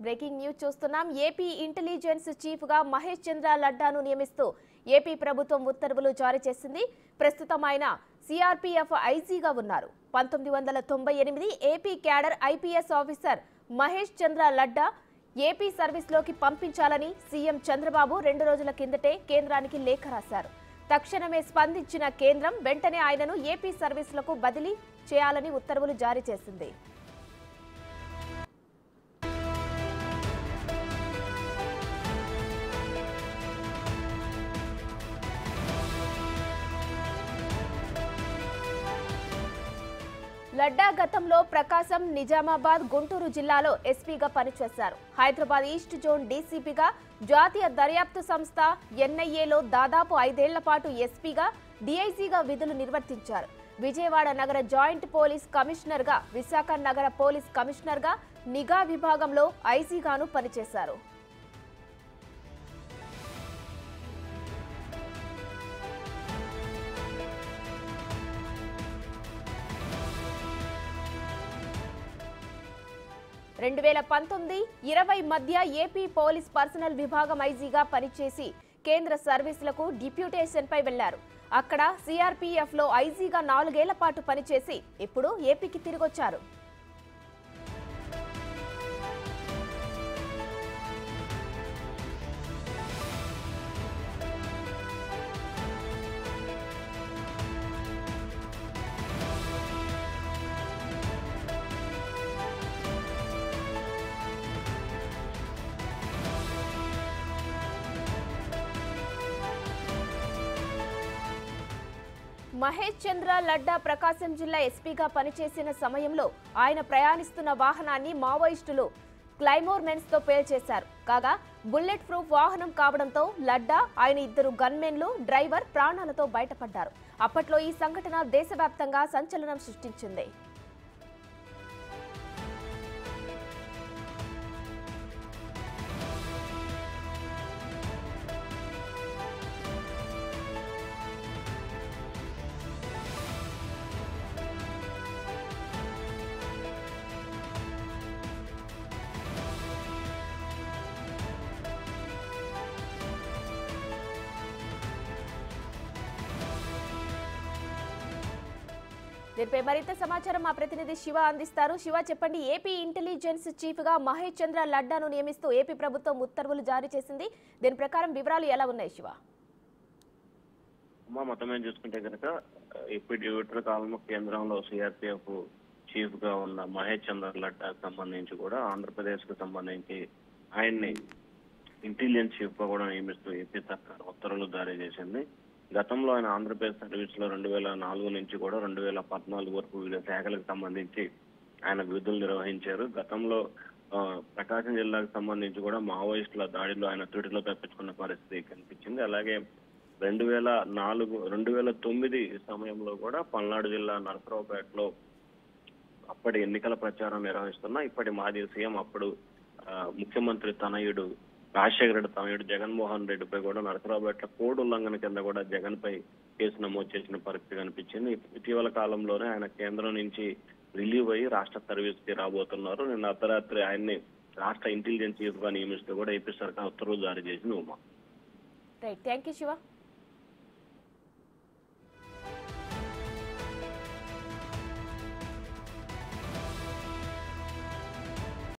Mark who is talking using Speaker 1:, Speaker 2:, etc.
Speaker 1: breaking news చూస్తున్నాం AP intelligence chief గా మహేష్ చంద్ర లడ్డాను నియమిస్తూ ఏపీ ప్రభుత్వం ఉత్తర్వులు జారీ చేసింది ప్రస్తుతం ఆయన సిఆర్పీఎఫ్ ఐజీగా ఉన్నారు పంతొమ్మిది వందల తొంభై ఎనిమిది AP cadre IPS officer Mahesh Chandra Laddha AP సర్వీస్లోకి పంపించాలని సీఎం చంద్రబాబు రెండు రోజుల కిందటే కేంద్రానికి లేఖ రాశారు తక్షణమే స్పందించిన కేంద్రం వెంటనే ఆయనను ఏపీ సర్వీసులకు బదిలీ చేయాలని ఉత్తర్వులు జారీ చేసింది లడ్డా గతంలో ప్రకాశం నిజామాబాద్ గుంటూరు జిల్లాలో ఎస్పీగా పనిచేశారు హైదరాబాద్ ఈస్ట్ జోన్ డీసీపీగా జాతీయ దర్యాప్తు సంస్థ ఎన్ఐఏలో దాదాపు ఐదేళ్ల పాటు ఎస్పీగా డీఐజీగా విధులు నిర్వర్తించారు విజయవాడ నగర జాయింట్ పోలీస్ కమిషనర్గా విశాఖ నగర పోలీస్ కమిషనర్గా నిఘా విభాగంలో ఐజీగాను పనిచేశారు రెండు వేల పంతొమ్మిది ఇరవై మధ్య ఏపీ పోలీస్ పర్సనల్ విభాగం ఐజీగా పనిచేసి కేంద్ర సర్వీసులకు డిప్యూటేషన్ పై వెళ్లారు అక్కడ సిఆర్పీఎఫ్ లో ఐజీగా నాలుగేళ్ల పాటు పనిచేసి ఇప్పుడు ఏపీకి తిరిగొచ్చారు మహేష్ చంద్ర లడ్డా ప్రకాశం జిల్లా ఎస్పీగా పనిచేసిన సమయంలో ఆయన ప్రయాణిస్తున్న వాహనాన్ని మావోయిస్టులు క్లైమోర్ మెన్స్ తో పేల్చేశారు కాగా బుల్లెట్ ప్రూఫ్ వాహనం కావడంతో లడ్డా ఆయన ఇద్దరు గన్మెన్లు డ్రైవర్ ప్రాణాలతో బయటపడ్డారు అప్పట్లో ఈ సంఘటన దేశవ్యాప్తంగా సంచలనం సృష్టించింది దీనిపై మరింత సమాచారం మా ప్రతినిధి శివ అందిస్తారు శివ చెప్పండి ఏపీ ఇంటెలిజెన్స్ చీఫ్ గా మహేష్ చంద్ర లడ్డాను నియమిస్తూ ఏపీ ప్రభుత్వం ఉత్తర్వులు జారీ చేసింది దీని ప్రకారం వివరాలు ఎలా ఉన్నాయి శివ
Speaker 2: అమ్మ మొత్తం ఏం చూసుకుంటే కనుక ఇప్పుడు ఇటీవల కాలంలో కేంద్రంలో సిఆర్పిఎఫ్ చీఫ్ గా ఉన్న మహేష్ చంద్ర లడ్డాకు సంబంధించి కూడా ఆంధ్రప్రదేశ్ కు సంబంధించి ఆయన్ని ఇంటెలిజెన్స్ చీఫ్ గా కూడా నియమిస్తూ ఏపీ సర్కార్ ఉత్తర్వులు జారీ చేసింది గతంలో ఆయన ఆంధ్రప్రదేశ్ సర్వీస్ లో రెండు వేల నాలుగు నుంచి కూడా రెండు వేల పద్నాలుగు వరకు వివిధ శాఖలకు సంబంధించి ఆయన విధులు నిర్వహించారు గతంలో ఆ, ప్రకాశం జిల్లాకు సంబంధించి కూడా మావోయిస్టుల దాడిలో ఆయన త్రుటిలో తప్పించుకున్న పరిస్థితి కనిపించింది అలాగే రెండు వేల నాలుగు రెండు వేల తొమ్మిది సమయంలో కూడా పల్నాడు జిల్లా నరసరావుపేటలో అప్పటి ఎన్నికల ప్రచారం నిర్వహిస్తున్న ఇప్పటి మాజీ సీఎం అప్పుడు ఆ, ముఖ్యమంత్రి తనయుడు రాజశేఖర రెడ్డి తనయుడు జగన్మోహన్ రెడ్డిపై కూడా నరసరావుపేట కోడ్ ఉల్లంఘన కింద కూడా జగన్ పై కేసు నమోదు చేసిన పరిస్థితి కనిపించింది ఇటీవల కాలంలోనే ఆయన కేంద్రం నుంచి రిలీవ్ అయ్యి రాష్ట్ర సర్వీస్ కి రాబోతున్నారు నిన్న అర్ధరాత్రి ఆయన్ని రాష్ట్ర ఇంటెలిజెన్స్ చీఫ్ గా నియమిస్తూ కూడా ఏపీ సర్కార్ ఉత్తర్వులు జారీ చేసింది Uma
Speaker 1: right thank you Shiva